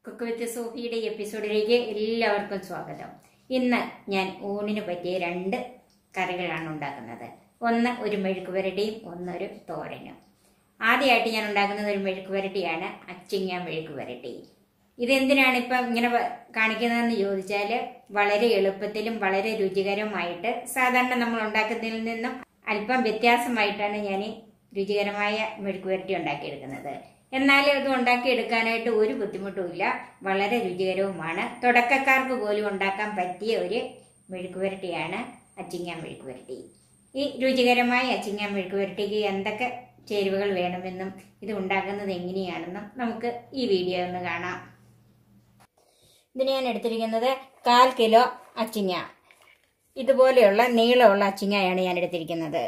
cook with സോഫിയുടെ എപ്പിസോഡിലേക്ക് എല്ലാവർക്കും സ്വാഗതം ഇന്ന് ഞാൻ ഊണിന് പറ്റിയ രണ്ട് കറികളാണ് ഉണ്ടാക്കുന്നത് ഒന്ന് ഒരു മെഴുക്ക് പുരട്ടിയും ഒന്നൊരു തോരനും ആദ്യമായിട്ട് ഞാൻ ഉണ്ടാക്കുന്നത് ഒരു മെഴുക്ക് പുരട്ടിയാണ് അച്ചിങ്ങ മെഴുക്ക് പുരട്ടി ഇതെന്തിനാണ് ഇപ്പം ഇങ്ങനെ വ- കാണിക്കുന്നതെന്ന് ചോദിച്ചാൽ വളരെ എളുപ്പത്തിലും വളരെ രുചികരമായിട്ട് സാധാരണ നമ്മൾ ഉണ്ടാക്കുന്നതിൽ നിന്നും അല്പം വ്യത്യാസമായിട്ടാണ് ഞാൻ രുചികരമായ മെഴുക്ക് പുരട്ടി ഉണ്ടാക്കിയെടുക്കുന്നത് എന്നാൽ ഇത് ഉണ്ടാക്കിയെടുക്കാനായിട്ട് ഒരു ബുദ്ധിമുട്ടുമില്ല വളരെ രുചികരവുമാണ് തുടക്കക്കാർക്ക് പോലും ഉണ്ടാക്കാൻ പറ്റിയ ഒരു മെഴുക്ക് പുരട്ടിയാണ് അച്ചിങ്ങ മെഴുക്ക് പുരട്ടി ഈ രുചികരമായ അച്ചിങ്ങ മെഴുക്ക് പുരട്ടിക്ക് എന്തൊക്കെ ചേരുവകൾ വേണമെന്നും ഇത് ഉണ്ടാക്കുന്നത് എങ്ങനെയാണെന്നും നമുക്ക് ഈ വീഡിയോ ഒന്ന് കാണാം ഇതിന് ഞാൻ എടുത്തിരിക്കുന്നത് കാൽ കിലോ അച്ചിങ്ങ ഇതുപോലെയുള്ള നീളമുള്ള അച്ചിങ്ങയാണ് ഞാൻ എടുത്തിരിക്കുന്നത്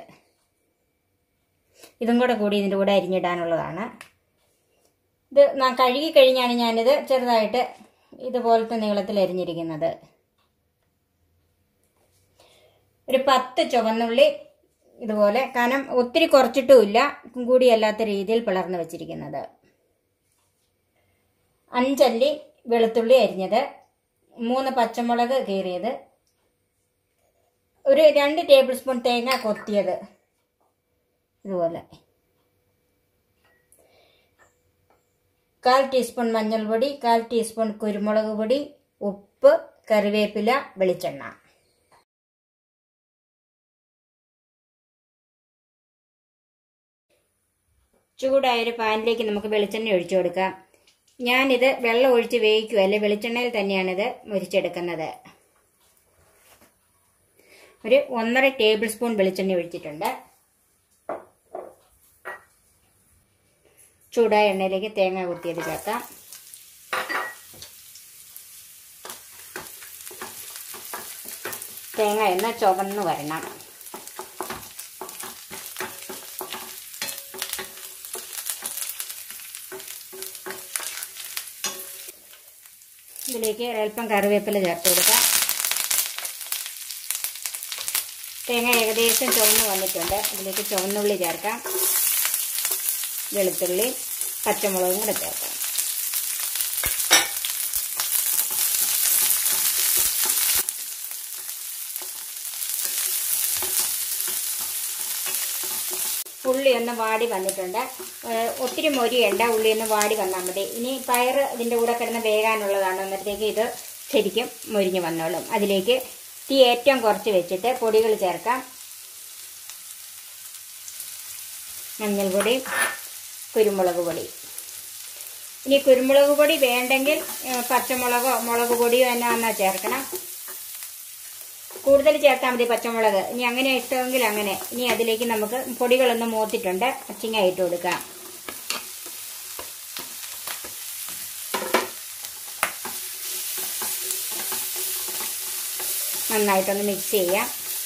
ഇതും കൂടെ കൂടി ഇതിൻ്റെ കൂടെ അരിഞ്ഞിടാനുള്ളതാണ് ഇത് ന- കഴുകി കഴിഞ്ഞാണ് ഞാനിത് ചെറുതായിട്ട് ഇതുപോലത്തെ നീളത്തിൽ അരിഞ്ഞിരിക്കുന്നത് ഒരു പത്ത് ചുവന്നുള്ളി ഇതുപോലെ കനം ഒത്തിരി കുറച്ചിട്ടുമില്ല കൂടിയല്ലാത്ത രീതിയിൽ പിളർന്ന് വെച്ചിരിക്കുന്നത് അഞ്ചല്ലി വെളുത്തുള്ളി അരിഞ്ഞത് മൂന്ന് പച്ചമുളക് കീറിയത് ഒരു രണ്ട് ടേബിൾ സ്പൂൺ തേങ്ങ കൊത്തിയത് ഇതുപോലെ കാൽ ടീസ്പൂൺ മഞ്ഞൾപ്പൊടി കാൽ ടീസ്പൂൺ കുരുമുളക് പൊടി ഉപ്പ് കറിവേപ്പില വെളിച്ചെണ്ണ ചൂടായ ഒരു പാനിലേക്ക് നമുക്ക് വെളിച്ചെണ്ണ ഒഴിച്ചു കൊടുക്കാം ഞാനിത് വെള്ളം ഒഴിച്ച് വേവിക്കുക അല്ലെ വെളിച്ചെണ്ണയിൽ തന്നെയാണിത് മുരിച്ചെടുക്കുന്നത് ഒരു ഒന്നര ടേബിൾ സ്പൂൺ വെളിച്ചെണ്ണ ഒഴിച്ചിട്ടുണ്ട് ചൂടായ എണ്ണയിലേക്ക് തേങ്ങ കുത്തിയത് ചേർക്കാം തേങ്ങ എണ്ണ ചുവന്ന് വരണം ഇതിലേക്ക് അല്പം കറിവേപ്പില ചേർത്ത് കൊടുക്കാം തേങ്ങ ഏകദേശം ചുവന്ന് വന്നിട്ടുണ്ട് ഇതിലേക്ക് ചുവന്നുള്ളി ചേർക്കാം വെളുത്തുള്ളി പച്ചമുളകും കൂടെ ചേർക്കാം ഉള്ളി ഒന്ന് വാടി വന്നിട്ടുണ്ട് ഏഹ് ഒത്തിരി മൊരിയണ്ട ഉള്ളി ഒന്ന് വാടി വന്നാൽ മതി ഇനി പയർ ഇതിൻ്റെ കൂടെ കിടന്ന് വേകാനുള്ളതാണ് അന്നേരത്തേക്ക് ഇത് ശരിക്കും മൊരിഞ്ഞ് വന്നോളും അതിലേക്ക് തീ ഏറ്റവും കുറച്ച് വെച്ചിട്ട് പൊടികൾ ചേർക്കാം മഞ്ഞൾപ്പൊടി കുരുമുളക് പൊടി ഇനി കുരുമുളക് പൊടി വേണ്ടെങ്കിൽ ഏഹ് പച്ചമുളകോ മുളക് പൊടിയോ എന്നാ ചേർക്കണം കൂടുതൽ ചേർത്താൽ മതി പച്ചമുളക് ഇനി അങ്ങനെ ഇഷ്ടമെങ്കിൽ അങ്ങനെ ഇനി അതിലേക്ക് നമുക്ക് പൊടികളൊന്ന് മൂത്തിട്ടുണ്ട് അച്ചിങ്ങ ഇട്ട് കൊടുക്കാം നന്നായിട്ടൊന്ന് മിക്സ് ചെയ്യാം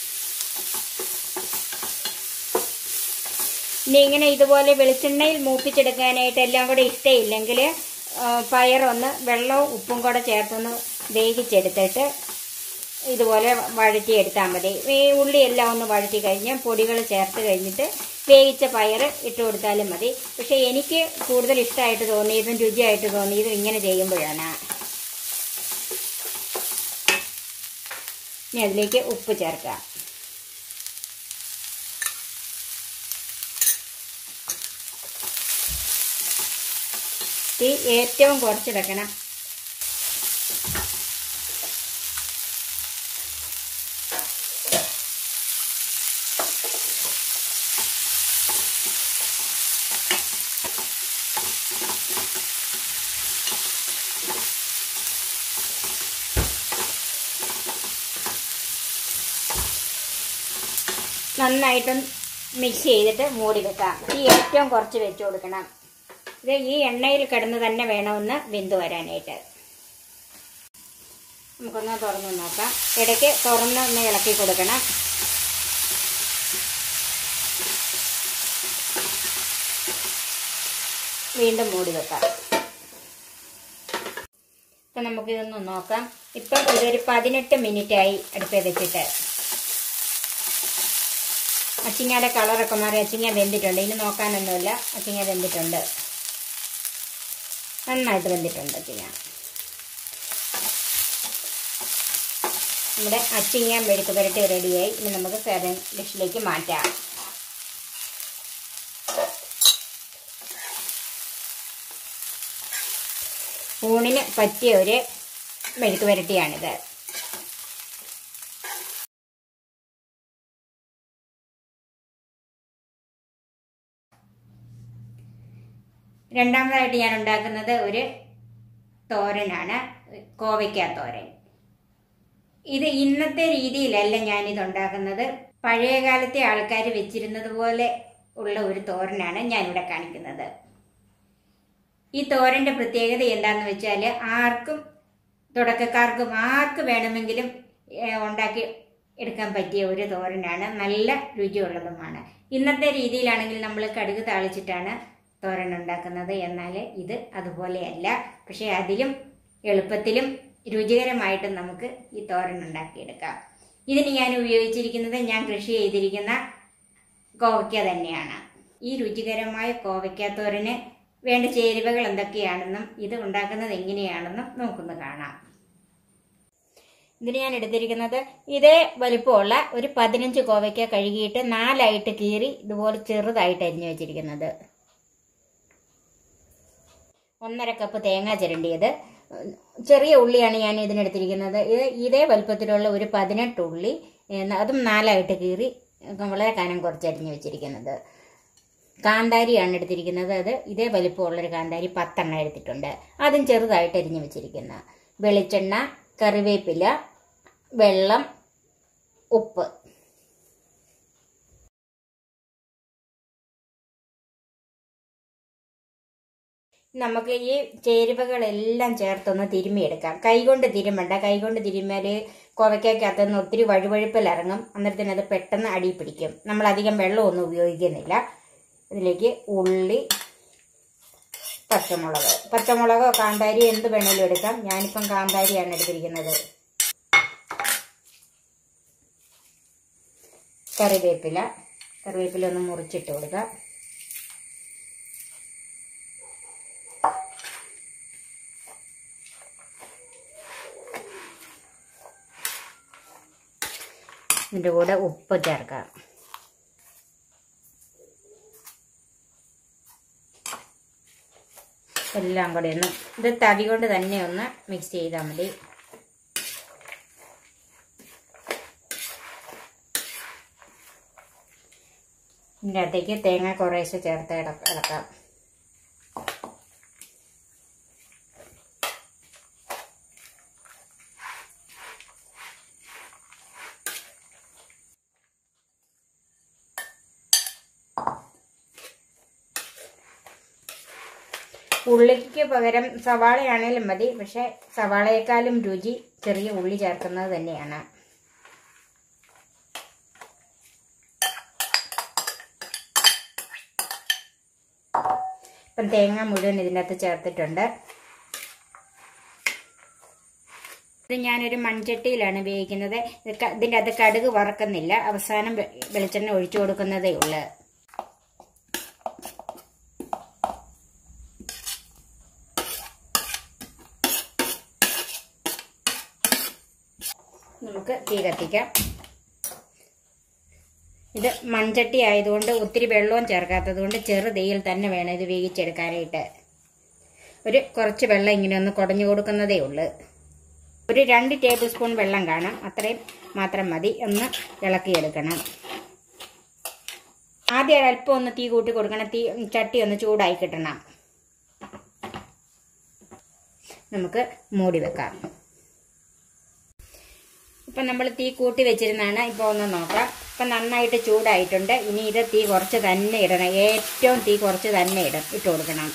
ഇനി ഇങ്ങനെ ഇതുപോലെ വെളിച്ചെണ്ണയിൽ മൂപ്പിച്ചെടുക്കാനായിട്ട് എല്ലാം കൂടെ ഇഷ്ടമില്ലെങ്കിൽ പയറൊന്ന് വെള്ളവും ഉപ്പും കൂടെ ചേർത്തൊന്ന് വേവിച്ചെടുത്തിട്ട് ഇതുപോലെ വഴറ്റിയെടുത്താൽ മതി ഈ ഉള്ളി എല്ലാം ഒന്ന് വഴറ്റി കഴിഞ്ഞ് പൊടികൾ ചേർത്ത് കഴിഞ്ഞിട്ട് വേവിച്ച പയർ ഇട്ട് കൊടുത്താലും മതി പക്ഷെ എനിക്ക് കൂടുതൽ ഇഷ്ടമായിട്ട് തോന്നിയതും രുചിയായിട്ട് തോന്നിയതും ഇങ്ങനെ ചെയ്യുമ്പോഴാണ് ഇനി അതിലേക്ക് ഉപ്പ് ചേർക്കാം തീ ഏറ്റവും കുറച്ചിടക്കണം നന്നായിട്ടും മിക്സ് ചെയ്തിട്ട് മൂടി വെക്കാം ഈ ഏറ്റവും കുറച്ച് വെച്ച് കൊടുക്കണം ഇത് ഈ എണ്ണയിൽ കിടന്ന് തന്നെ വേണമെന്ന് വെന്ത് വരാനായിട്ട് നമുക്കൊന്ന് തുറന്ന് നോക്കാം ഇടയ്ക്ക് തുറന്ന് ഒന്ന് ഇളക്കി കൊടുക്കണം വീണ്ടും മൂടി വെക്കാം ഇപ്പം നമുക്കിതൊന്ന് നോക്കാം ഇപ്പം ഇതൊരു പതിനെട്ട് മിനിറ്റ് ആയി അടുപ്പേ വെച്ചിട്ട് അച്ചിങ്ങയുടെ കളറൊക്കെ മാറി അച്ചിങ്ങ വെന്തിട്ടുണ്ട് ഇനി നോക്കാനൊന്നുമില്ല അച്ചിങ്ങ വെന്തിട്ടുണ്ട് നന്നായിട്ട് വെന്തിട്ടുണ്ട് അച്ചിങ്ങ നമ്മുടെ അച്ചിങ്ങ മെഴുക്ക് പുരട്ടി റെഡിയായി ഇനി നമുക്ക് സെർവിങ് ഡിഷിലേക്ക് മാറ്റാം ഊണിന് പറ്റിയ ഒരു മെഴുക്ക് പുരട്ടിയാണിത് രണ്ടാമതായിട്ട് ഞാൻ ഉണ്ടാക്കുന്നത് ഒരു തോരനാണ് കോവയ്ക്ക തോരൻ ഇത് ഇന്നത്തെ രീതിയിലല്ല ഞാനിത് ഉണ്ടാക്കുന്നത് പഴയ കാലത്തെ ആൾക്കാർ വെച്ചിരുന്നത് പോലെ ഉള്ള ഒരു തോരനാണ് ഞാനിവിടെ കാണിക്കുന്നത് ഈ തോരന്റെ പ്രത്യേകത എന്താണെന്ന് വെച്ചാൽ ആർക്കും തുടക്കക്കാർക്കും ആർക്ക് വേണമെങ്കിലും ഏഹ്, ഉണ്ടാക്കി എടുക്കാൻ പറ്റിയ ഒരു തോരനാണ് നല്ല രുചിയുള്ളതുമാണ് ഇന്നത്തെ രീതിയിലാണെങ്കിൽ നമ്മൾ കടുക് താളിച്ചിട്ടാണ് തോരൻ ഉണ്ടാക്കുന്നത് എന്നാൽ ഇത് അതുപോലെയല്ല പക്ഷേ അതിലും എളുപ്പത്തിലും രുചികരമായിട്ടും നമുക്ക് ഈ തോരൻ ഉണ്ടാക്കിയെടുക്കാം ഇതിന് ഞാൻ ഉപയോഗിച്ചിരിക്കുന്നത് ഞാൻ കൃഷി ചെയ്തിരിക്കുന്ന കോവയ്ക്ക തന്നെയാണ് ഈ രുചികരമായ കോവയ്ക്ക തോരന് വേണ്ട ചേരുവകൾ എന്തൊക്കെയാണെന്നും ഇത് ഉണ്ടാക്കുന്നത് എങ്ങനെയാണെന്നും നമുക്കൊന്ന് കാണാം ഇതിന് ഞാൻ എടുത്തിരിക്കുന്നത് ഇതേ വലിപ്പമുള്ള ഒരു പതിനഞ്ച് കോവയ്ക്ക കഴുകിയിട്ട് നാലായിട്ട് കീറി ഇതുപോലെ ചെറുതായിട്ട് അരിഞ്ഞു വെച്ചിരിക്കുന്നത് ഒന്നര കപ്പ് തേങ്ങ ചിരണ്ടിയത് ചെറിയ ഉള്ളിയാണ് ഞാൻ ഇതിനെടുത്തിരിക്കുന്നത് ഇത് ഇതേ വലുപ്പത്തിലുള്ള ഒരു പതിനെട്ട് ഉള്ളി ഏഹ്, അതും നാലായിട്ട് കീറി വളരെ കനം കുറച്ച് അരിഞ്ഞു വെച്ചിരിക്കുന്നത് കാന്താരിയാണ് എടുത്തിരിക്കുന്നത് അത് ഇതേ വലിപ്പമുള്ളൊരു കാന്താരി പത്തെണ്ണം എടുത്തിട്ടുണ്ട് അതും ചെറുതായിട്ട് അരിഞ്ഞു വെച്ചിരിക്കുന്ന വെളിച്ചെണ്ണ കറിവേപ്പില വെള്ളം ഉപ്പ് നമുക്ക് ഈ ചേരുവകളെല്ലാം ചേർത്തൊന്ന് തിരുമ്മിയെടുക്കാം കൈകൊണ്ട് തിരുമ്മണ്ട കൈകൊണ്ട് തിരുമ്മിയാൽ കോവയ്ക്കകത്തുനിന്ന് ഒത്തിരി വഴുവഴുപ്പിൽ ഇറങ്ങും അന്നേരത്തിന് അത് പെട്ടെന്ന് അടി പിടിക്കും നമ്മൾ അധികം വെള്ളമൊന്നും ഉപയോഗിക്കുന്നില്ല ഇതിലേക്ക് ഉള്ളി പച്ചമുളക് പച്ചമുളകോ കാന്താരി എന്ത് വേണേലും എടുക്കാം ഞാനിപ്പം കാന്താരിയാണ് എടുത്തിരിക്കുന്നത് കറിവേപ്പില കറിവേപ്പില ഒന്ന് മുറിച്ചിട്ട് കൊടുക്കാം ഇതിൻ്റെ കൂടെ ഉപ്പ് ചേർക്കാം എല്ലാം കൂടെ ഒന്ന് ഇത് തവി കൊണ്ട് തന്നെ ഒന്ന് മിക്സ് ചെയ്താൽ മതി ഇതിൻ്റെ അകത്തേക്ക് തേങ്ങ കുറേശ്ശെ ചേർത്ത് ഇട- ഇളക്കാം ഉള്ളിക്ക് പകരം സവാളയാണേലും മതി പക്ഷെ സവാളയെക്കാളും രുചി ചെറിയ ഉള്ളി ചേർക്കുന്നത് തന്നെയാണ് ഇപ്പം തേങ്ങ മുഴുവൻ ഇതിൻ്റെ അകത്ത് ചേർത്തിട്ടുണ്ട് ഇത് ഞാനൊരു മൺചട്ടിയിലാണ് ഉപയോഗിക്കുന്നത് ഇത് ക- ഇതിൻ്റെ അകത്ത് കടുക് വറക്കുന്നില്ല അവസാനം വെ- വെളിച്ചെണ്ണ ഒഴിച്ചു കൊടുക്കുന്നതേ ഉള്ളൂ നമുക്ക് തീ കത്തിക്കാം ഇത് മൺചട്ടി ആയതുകൊണ്ട് ഒത്തിരി വെള്ളവും ചേർക്കാത്തത് കൊണ്ട് ചെറു തീയിൽ തന്നെ വേണം ഇത് വേവിച്ചെടുക്കാനായിട്ട് ഒരു കുറച്ച് വെള്ളം ഇങ്ങനെ ഒന്ന് കുടഞ്ഞു കൊടുക്കുന്നതേ ഉള്ളൂ ഒരു രണ്ട് ടേബിൾ സ്പൂൺ വെള്ളം കാണാം അത്രയും മാത്രം മതി ഒന്ന് ഇളക്കിയെടുക്കണം ആദ്യം ഒരല്പം ഒന്ന് തീ കൂട്ടി കൊടുക്കണം തീ ചട്ടി ഒന്ന് ചൂടായി കിട്ടണം നമുക്ക് മൂടി വെക്കാം ഇപ്പം നമ്മൾ തീ കൂട്ടി വെച്ചിരുന്നാണ് ഇപ്പോൾ ഒന്ന് നോക്കാം ഇപ്പം നന്നായിട്ട് ചൂടായിട്ടുണ്ട് ഇനി ഇത് തീ കുറച്ച് തന്നെ ഇടണം ഏറ്റവും തീ കുറച്ച് തന്നെ ഇടം ഇട്ട് കൊടുക്കണം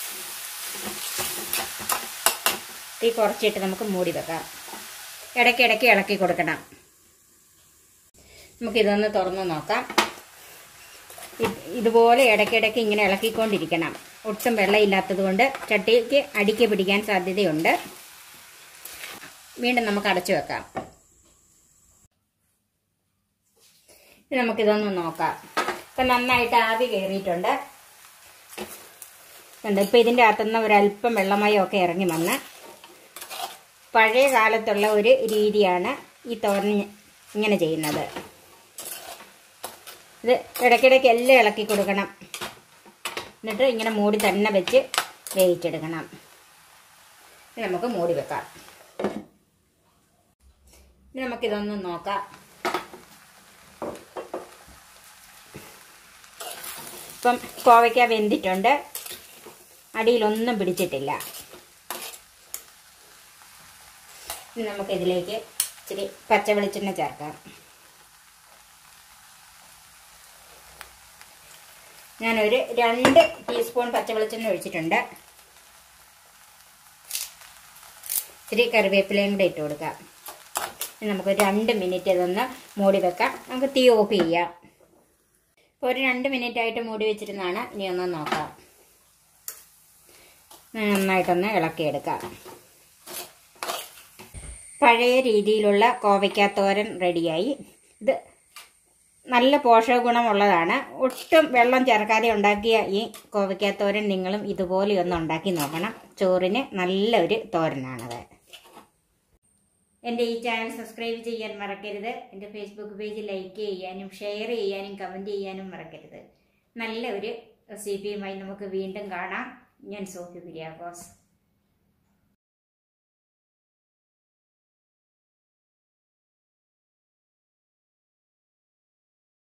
തീ കുറച്ചിട്ട് നമുക്ക് മൂടി വെക്കാം ഇടയ്ക്കിടയ്ക്ക് ഇളക്കി കൊടുക്കണം നമുക്കിതൊന്ന് തുറന്ന് നോക്കാം ഇത് ഇതുപോലെ ഇടയ്ക്കിടയ്ക്ക് ഇങ്ങനെ ഇളക്കിക്കൊണ്ടിരിക്കണം ഒട്ടും വെള്ളമില്ലാത്തത് കൊണ്ട് ചട്ടിക്ക് അടിക്ക് പിടിക്കാൻ സാധ്യതയുണ്ട് വീണ്ടും നമുക്ക് അടച്ചു വെക്കാം ഇനി നമുക്കിതൊന്ന് നോക്കാം ഇപ്പം നന്നായിട്ട് ആവി കയറിയിട്ടുണ്ട് കണ്ടോ ഇപ്പം ഇതിൻ്റെ അകത്തുനിന്ന് ഒരല്പം വെള്ളമയമൊക്കെ ഇറങ്ങി വന്ന് പഴയ കാലത്തുള്ള ഒരു രീതിയാണ് ഈ തോരൻ ഇങ്ങനെ ചെയ്യുന്നത് ഇത് ഇടയ്ക്കിടയ്ക്ക് എല്ലാം ഇളക്കി കൊടുക്കണം എന്നിട്ട് ഇങ്ങനെ മൂടി തന്നെ വെച്ച് വേവിച്ചെടുക്കണം ഇനി നമുക്ക് മൂടി വെക്കാം ഇനി നമുക്കിതൊന്ന് നോക്കാം ഇപ്പം കോവയ്ക്ക വെന്തിട്ടുണ്ട് അടിയിലൊന്നും പിടിച്ചിട്ടില്ല ഇനി നമുക്കിതിലേക്ക് ഇച്ചിരി പച്ച വെളിച്ചെണ്ണ ചേർക്കാം ഞാനൊരു രണ്ട് ടീസ്പൂൺ പച്ച വെളിച്ചെണ്ണ ഒഴിച്ചിട്ടുണ്ട് ഇച്ചിരി കറിവേപ്പിലയും കൂടെ ഇട്ട് കൊടുക്കാം ഇനി നമുക്ക് രണ്ട് മിനിറ്റ് ഇതൊന്ന് മൂടി വെക്കാം നമുക്ക് തീ ഓഫ് ചെയ്യാം ഇപ്പോൾ ഒരു രണ്ട് മിനിറ്റ് ആയിട്ട് മൂടി വെച്ചിരുന്നാണ് ഇനി ഒന്ന് നോക്കാം നന്നായിട്ടൊന്ന് ഇളക്കിയെടുക്കാം പഴയ രീതിയിലുള്ള കോവയ്ക്കാത്തോരൻ റെഡിയായി ഇത് നല്ല പോഷക ഗുണമുള്ളതാണ് ഒട്ടും വെള്ളം ചേർക്കാതെ ഉണ്ടാക്കിയ ഈ കോവയ്ക്കാത്തോരൻ നിങ്ങളും ഇതുപോലെ ഒന്ന് ഉണ്ടാക്കി നോക്കണം ചോറിന് നല്ലൊരു തോരനാണത് എൻ്റെ ഈ ചാനൽ സബ്സ്ക്രൈബ് ചെയ്യാൻ മറക്കരുത് എൻ്റെ ഫേസ്ബുക്ക് പേജ് ലൈക്ക് ചെയ്യാനും ഷെയർ ചെയ്യാനും കമൻറ്റ് ചെയ്യാനും മറക്കരുത് നല്ല ഒരു റെസിപ്പിയുമായി നമുക്ക് വീണ്ടും കാണാം ഞാൻ സോഫി കുര്യാക്കോസ്